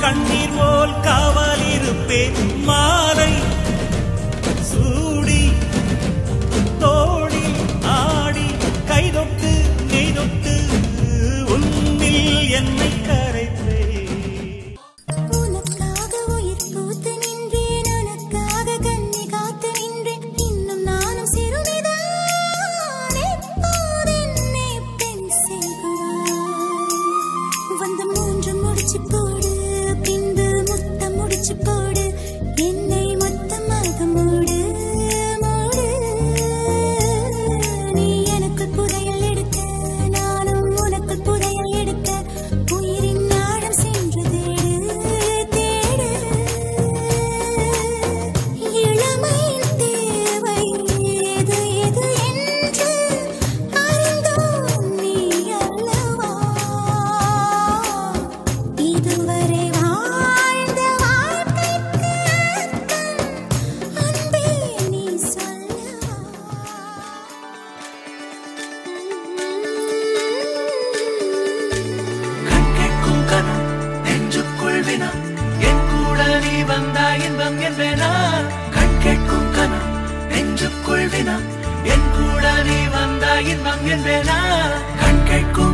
கண்ணீர் போல் காவல் இருப்பேன் மாலை சூடி தோழி ஆடி கைதொட்டு நெய்தொட்டு உன்னில் என்னை கரைப்பேன் உனக்காக உயிர் பூத்து நின்றேன் உனக்காக கண்ணி காத்து நின்றேன் இன்னும் நானும் சிறுமிதான் எப்போது என்னை பெண் செய்கிறாய் வந்து மூன்று முடிச்சு போடு பின்பு முத்தம் முடிச்சு போடு என்னை மொத்தமாக மூடு மூடு நீ எனக்குள் புதையல் எடுக்க நானும் உனக்குள் புதையல் எடுக்க உயிரின் ஆழம் சென்று தேடு தேடு இளமையின் தேவை எது எது என்று அறிந்தோம் நீ அல்லவா இதுவரை வாழ்ந்த வாழ்க்கைக்கு அர்த்தம் அன்பே நீ சொல்லவா கண் கேட்கும் கனம் நெஞ்சுக்குள் வினா என் கூட நீ வந்தா இன்பம் என்பேனா கண் கேட்கும் கனம் நெஞ்சுக்குள் வினா என் கூட நீ வந்தா இன்பம் என்பேனா கண் கேட்கும்